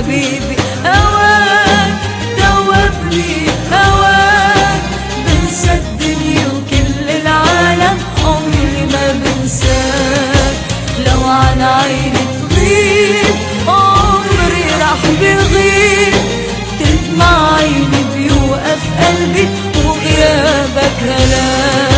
حبيبي هواك دوبني هواك بنسى الدنيا وكل العالم عمري ما بنساك لو عن عيني تغيب عمري راح بغيب تدمع عيني بيوقف قلبي وغيابك هلاك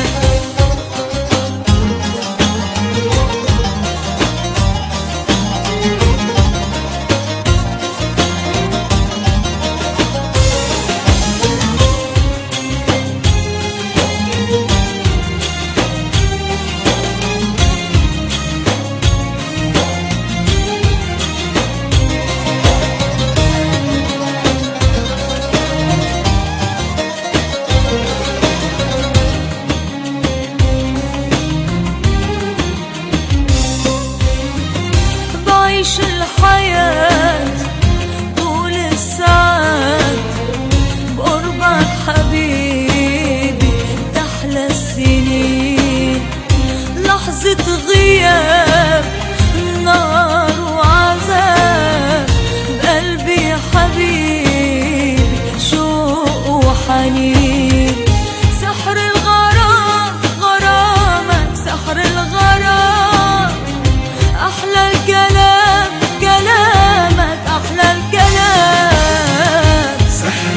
بعيش الحياة طول الساعات بقربك حبيبي تحلى السنين لحظة غياب نار وعذاب بقلبي يا حبيبي شوق وحنين سحر الغرام غرامك سحر الغرام أحلى الكلام كلامك أحلى الكلام سحر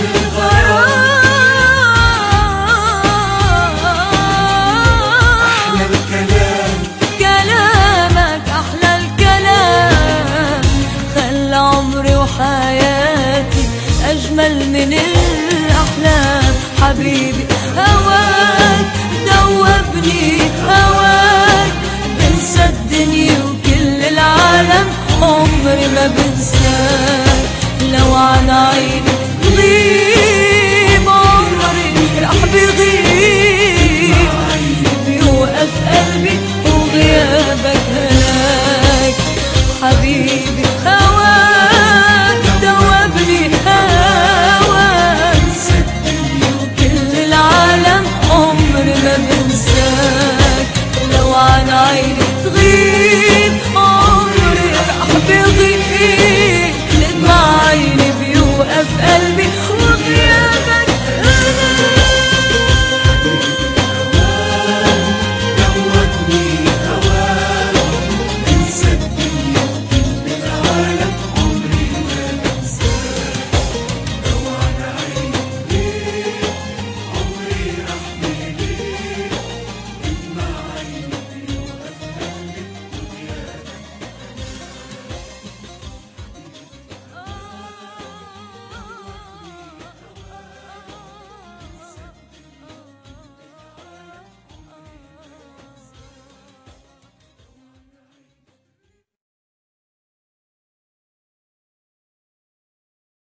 غرام أحلى الكلام كلامك أحلى الكلام خلى عمري وحياتي أجمل من الأحلام حبيبي هواك دوبني هواك